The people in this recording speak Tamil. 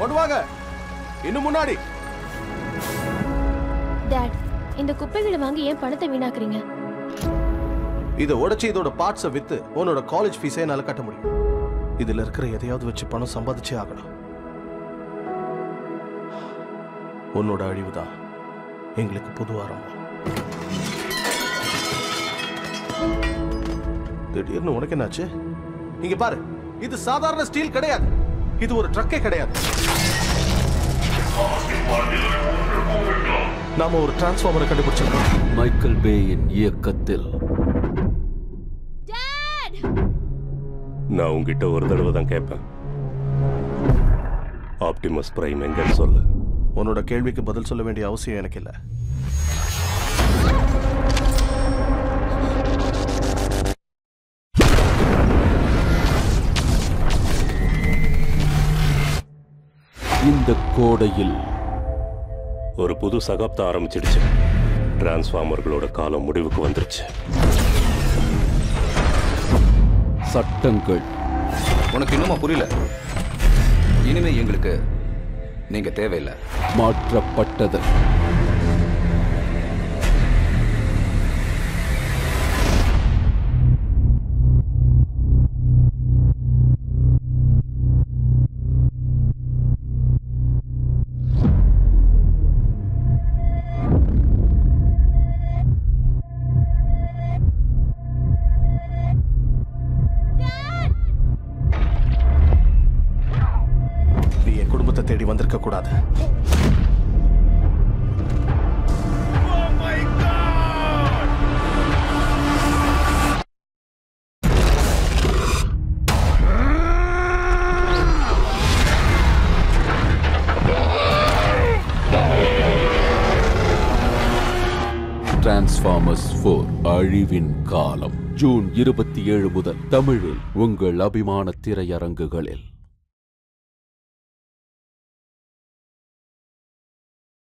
கொண்டு வாங்க இன்னும் முன்னாடி டாட் இந்த குப்பைகளை வாங்கி ஏன் பணத்தை வீணாக்குறீங்க இதை உடைச்சு இதோட பார்ட்ஸை வித்து உன்னோட காலேஜ் ஃபீஸே என்னால கட்ட முடியும் இதுல இருக்கிற எதையாவது வச்சு பணம் சம்பாதிச்சே ஆகணும் உன்னோட அழிவுதான் எங்களுக்கு புது ஆரம்பம் திடீர்னு உனக்கு என்னாச்சு இங்க பாரு இது சாதாரண ஸ்டீல் கிடையாது இது ஒரு ட்ரக்கே கிடையாது நாம ஒரு டிரான்ஸ்ஃபார்மரை கண்டுபிடிச்சிருக்கோம் மைக்கேல் பேயின் இயக்கத்தில் நான் உங்ககிட்ட ஒரு தடவை தான் கேட்பேன் ஆப்டிமஸ் பிரைம் எங்கன்னு சொல்லு உன்னோட கேள்விக்கு பதில் சொல்ல வேண்டிய அவசியம் எனக்கு இல்லை இந்த கோடையில் ஒரு புது சகாப்தம் ஆரம்பிச்சிடுச்சு டிரான்ஸ்ஃபார்மர்களோட காலம் முடிவுக்கு வந்துருச்சு சட்டங்கள் உனக்கு இன்னுமா புரியல இனிமே எங்களுக்கு நீங்க தேவையில்லை மாற்றப்பட்டது நீ என் குடும்பத்தை தேடி வந்திருக்க கூடாது டிரான்ஸ்ஃபார்மர்ஸ் 4 அழிவின் காலம் ஜூன் இருபத்தி ஏழு முதல் தமிழில் உங்கள் அபிமான திரையரங்குகளில்